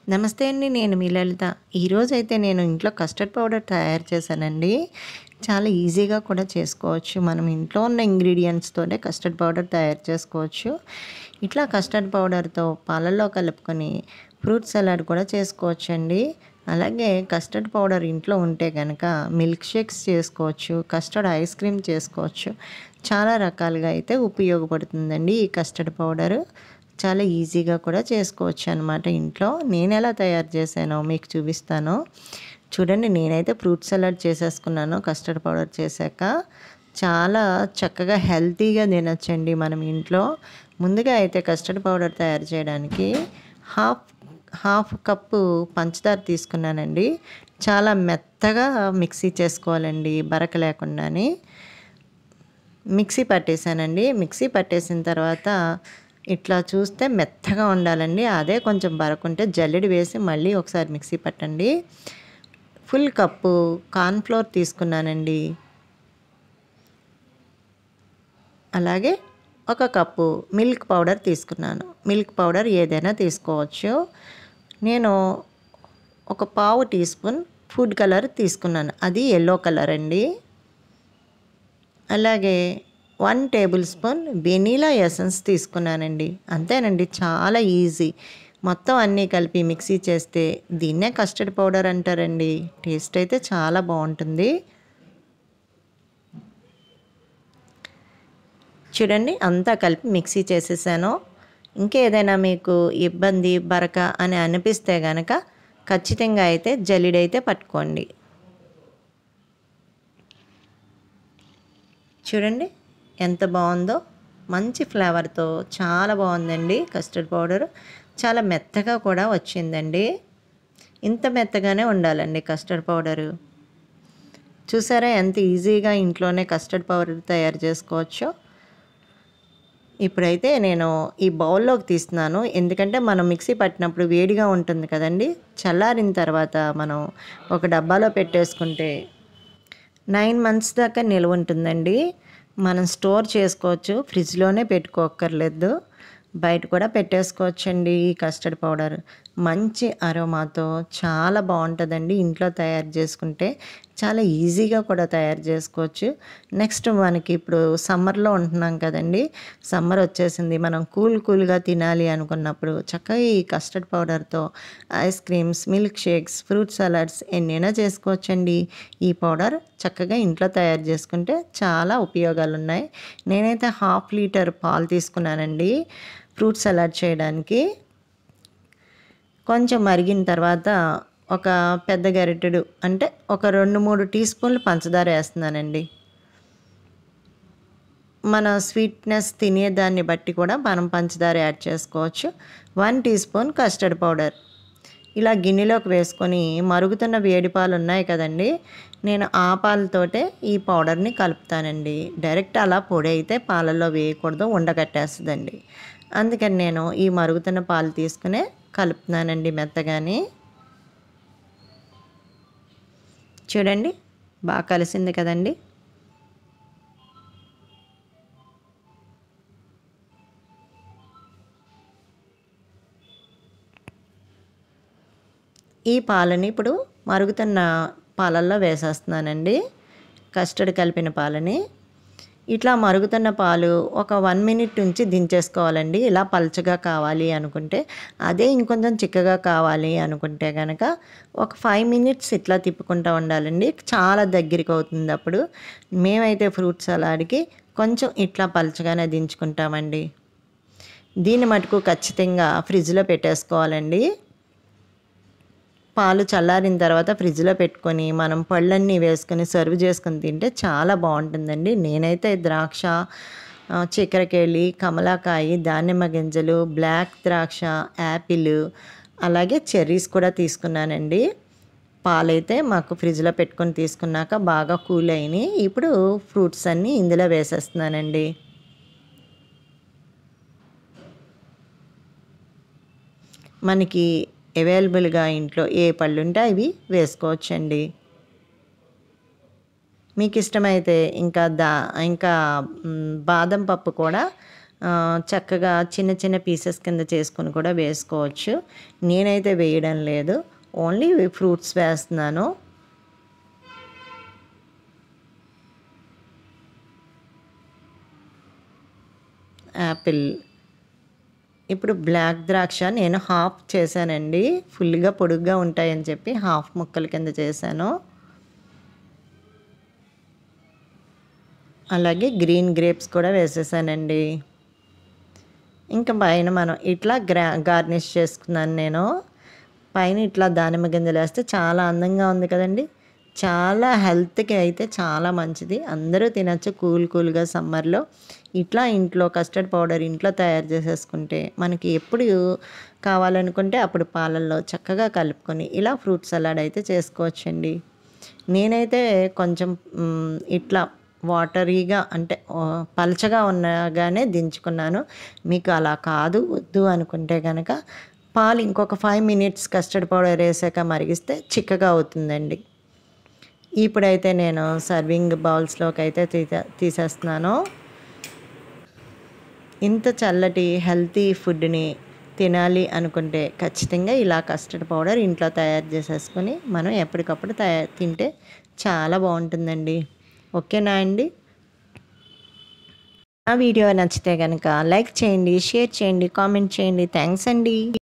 నమస్తే అండి నేను మీ లలిత ఈరోజైతే నేను ఇంట్లో కస్టర్డ్ పౌడర్ తయారు చేశానండి చాలా ఈజీగా కూడా చేసుకోవచ్చు మనం ఇంట్లో ఉన్న ఇంగ్రీడియంట్స్తోనే కస్టర్డ్ పౌడర్ తయారు చేసుకోవచ్చు ఇట్లా కస్టర్డ్ పౌడర్తో పాలల్లో కలుపుకొని ఫ్రూట్ సలాడ్ కూడా చేసుకోవచ్చు అండి అలాగే కస్టర్డ్ పౌడర్ ఇంట్లో ఉంటే కనుక మిల్క్ షేక్స్ చేసుకోవచ్చు కస్టర్డ్ ఐస్ క్రీమ్ చేసుకోవచ్చు చాలా రకాలుగా అయితే ఉపయోగపడుతుందండి ఈ కస్టర్డ్ పౌడరు చాలా ఈజీగా కూడా చేసుకోవచ్చు అనమాట ఇంట్లో నేను ఎలా తయారు చేశానో మీకు చూపిస్తాను చూడండి నేనైతే ఫ్రూట్ సలాడ్ చేసేసుకున్నాను కస్టర్డ్ పౌడర్ చేశాక చాలా చక్కగా హెల్తీగా తినచ్చండి మనం ఇంట్లో ముందుగా అయితే కస్టర్డ్ పౌడర్ తయారు చేయడానికి హాఫ్ హాఫ్ కప్పు పంచదార తీసుకున్నానండి చాలా మెత్తగా మిక్సీ చేసుకోవాలండి బరక లేకుండాని మిక్సీ పట్టేశానండి మిక్సీ పట్టేసిన తర్వాత ఇట్లా చూస్తే మెత్తగా ఉండాలండి అదే కొంచెం బరకుంటే జల్లెడి వేసి మళ్ళీ ఒకసారి మిక్సీ పట్టండి ఫుల్ కప్పు కార్న్ఫ్లోర్ తీసుకున్నానండి అలాగే ఒక కప్పు మిల్క్ పౌడర్ తీసుకున్నాను మిల్క్ పౌడర్ ఏదైనా తీసుకోవచ్చు నేను ఒక పావు టీ స్పూన్ ఫుడ్ కలర్ తీసుకున్నాను అది ఎల్లో కలర్ అండి అలాగే one tablespoon vanilla essence తీసుకున్నానండి అంతేనండి చాలా ఈజీ మొత్తం అన్నీ కలిపి మిక్సీ చేస్తే దీన్నే కస్టర్డ్ పౌడర్ అంటారండి టేస్ట్ అయితే చాలా బాగుంటుంది చూడండి అంతా కలిపి మిక్సీ చేసేసాను ఇంకేదైనా మీకు ఇబ్బంది బరక అని అనిపిస్తే కనుక ఖచ్చితంగా అయితే జల్లిడైతే పట్టుకోండి చూడండి ఎంత బాగుందో మంచి ఫ్లేవర్తో చాలా బాగుందండి కస్టర్డ్ పౌడర్ చాలా మెత్తగా కూడా వచ్చిందండి ఇంత మెత్తగానే ఉండాలండి కస్టర్డ్ పౌడరు చూసారా ఎంత ఈజీగా ఇంట్లోనే కస్టర్డ్ పౌడర్ తయారు చేసుకోవచ్చో ఇప్పుడైతే నేను ఈ బౌల్లోకి తీస్తున్నాను ఎందుకంటే మనం మిక్సీ పట్టినప్పుడు వేడిగా ఉంటుంది కదండి చల్లారిన తర్వాత మనం ఒక డబ్బాలో పెట్టేసుకుంటే నైన్ మంత్స్ దాకా నిల్వ ఉంటుందండి మనం స్టోర్ చేసుకోవచ్చు ఫ్రిడ్జ్లోనే పెట్టుకోక్కర్లేదు బయట కూడా పెట్టేసుకోవచ్చండి ఈ కస్టర్డ్ పౌడర్ మంచి అరోమాతో చాలా బాగుంటుందండి ఇంట్లో తయారు చేసుకుంటే చాలా ఈజీగా కూడా తయారు చేసుకోవచ్చు నెక్స్ట్ మనకి ఇప్పుడు సమ్మర్లో ఉంటున్నాం కదండి సమ్మర్ వచ్చేసింది మనం కూల్ కూల్గా తినాలి అనుకున్నప్పుడు చక్కగా ఈ కస్టర్డ్ పౌడర్తో ice creams milk shakes fruit salads ఎన్నైనా చేసుకోవచ్చండి ఈ పౌడర్ చక్కగా ఇంట్లో తయారు చేసుకుంటే చాలా ఉపయోగాలు ఉన్నాయి నేనైతే హాఫ్ లీటర్ పాలు తీసుకున్నానండి ఫ్రూట్ సలాడ్ చేయడానికి కొంచెం మరిగిన తర్వాత ఒక పెద్ద గరిటెడు అంటే ఒక రెండు మూడు టీ స్పూన్లు పంచదార వేస్తున్నానండి మన స్వీట్నెస్ తినేదాన్ని బట్టి కూడా మనం పంచదార యాడ్ చేసుకోవచ్చు one teaspoon custard powder ఇలా గిన్నెలోకి వేసుకొని మరుగుతున్న వేడి పాలు ఉన్నాయి కదండి నేను ఆ పాలతోటే ఈ పౌడర్ని కలుపుతానండి డైరెక్ట్ అలా పొడి అయితే పాలల్లో వేయకూడదు ఉండగట్టేస్తుందండి అందుకని నేను ఈ మరుగుతున్న పాలు తీసుకునే కలుపుతున్నానండి మెత్తగాని చూడండి బాగా కలిసింది కదండి ఈ పాలని ఇప్పుడు మరుగుతున్న పాలల్లో వేసేస్తున్నానండి కస్టర్డ్ కలిపిన పాలని ఇట్లా మరుగుతున్న పాలు ఒక వన్ మినిట్ నుంచి దించేసుకోవాలండి ఇలా పల్చగా కావాలి అనుకుంటే అదే ఇంకొంచెం చిక్కగా కావాలి అనుకుంటే కనుక ఒక ఫైవ్ మినిట్స్ ఇట్లా తిప్పుకుంటూ ఉండాలండి చాలా దగ్గరికి అవుతుంది అప్పుడు మేమైతే ఫ్రూట్ సలాడ్కి కొంచెం ఇట్లా పల్చగానే దించుకుంటామండి దీన్ని మటుకు ఖచ్చితంగా ఫ్రిడ్జ్లో పెట్టేసుకోవాలండి పాలు చల్లారిన తర్వాత ఫ్రిడ్జ్లో పెట్టుకొని మనం పళ్ళన్నీ వేసుకొని సర్వ్ చేసుకొని తింటే చాలా బాగుంటుందండి నేనైతే ద్రాక్ష చక్కెరకేళి కమలాకాయ దానిమ్మ గింజలు బ్లాక్ ద్రాక్ష యాపిల్ అలాగే చెర్రీస్ కూడా తీసుకున్నానండి పాలైతే మాకు ఫ్రిడ్జ్లో పెట్టుకొని తీసుకున్నాక బాగా కూల్ అయినాయి ఇప్పుడు ఫ్రూట్స్ అన్నీ ఇందులో వేసేస్తున్నానండి మనకి అవైలబుల్గా ఇంట్లో ఏ పళ్ళు ఉంటే అవి వేసుకోవచ్చండి మీకు ఇష్టమైతే ఇంకా దా ఇంకా బాదం పప్పు కూడా ఆ, చక్కగా చిన్న చిన్న పీసెస్ కింద చేసుకొని కూడా వేసుకోవచ్చు నేనైతే వేయడం లేదు ఓన్లీ ఫ్రూట్స్ వేస్తున్నాను యాపిల్ ఇప్పుడు బ్లాక్ ద్రాక్ష నేను హాఫ్ చేశానండి ఫుల్గా పొడుగ్గా ఉంటాయని చెప్పి హాఫ్ ముక్కల కింద చేశాను అలాగే గ్రీన్ గ్రేప్స్ కూడా వేసేసానండి ఇంకా పైన మనం ఇట్లా గ్రా గార్నిష్ చేసుకున్నాను నేను పైన ఇట్లా దానిమ్మ గింజలు వేస్తే చాలా అందంగా ఉంది కదండి చాలా హెల్త్కి అయితే చాలా మంచిది అందరూ తినచ్చు కూల్ కూల్గా సమ్మర్లో ఇట్లా ఇంట్లో కస్టర్డ్ పౌడర్ ఇంట్లో తయారు చేసేసుకుంటే మనకి ఎప్పుడు కావాలనుకుంటే అప్పుడు పాలల్లో చక్కగా కలుపుకొని ఇలా ఫ్రూట్ సలాడ్ అయితే చేసుకోవచ్చండి నేనైతే కొంచెం మ్, ఇట్లా వాటరీగా అంటే ఆ, పలచగా ఉన్నగానే దించుకున్నాను మీకు అలా కాదు వద్దు అనుకుంటే కనుక పాలు ఇంకొక ఫైవ్ మినిట్స్ కస్టర్డ్ పౌడర్ వేసాక మరిగిస్తే చిక్కగా అవుతుందండి ఇప్పుడైతే నేను సర్వింగ్ బౌల్స్లోకి అయితే తీసే తీసేస్తున్నాను ఇంత చల్లటి హెల్తీ ఫుడ్ని తినాలి అనుకుంటే ఖచ్చితంగా ఇలా కస్టర్డ్ పౌడర్ ఇంట్లో తయారు చేసేసుకొని మనం ఎప్పటికప్పుడు తయారు తింటే చాలా బాగుంటుందండి ఓకేనా అండి ఆ వీడియో నచ్చితే కనుక లైక్ చేయండి షేర్ చేయండి కామెంట్ చేయండి థ్యాంక్స్ అండి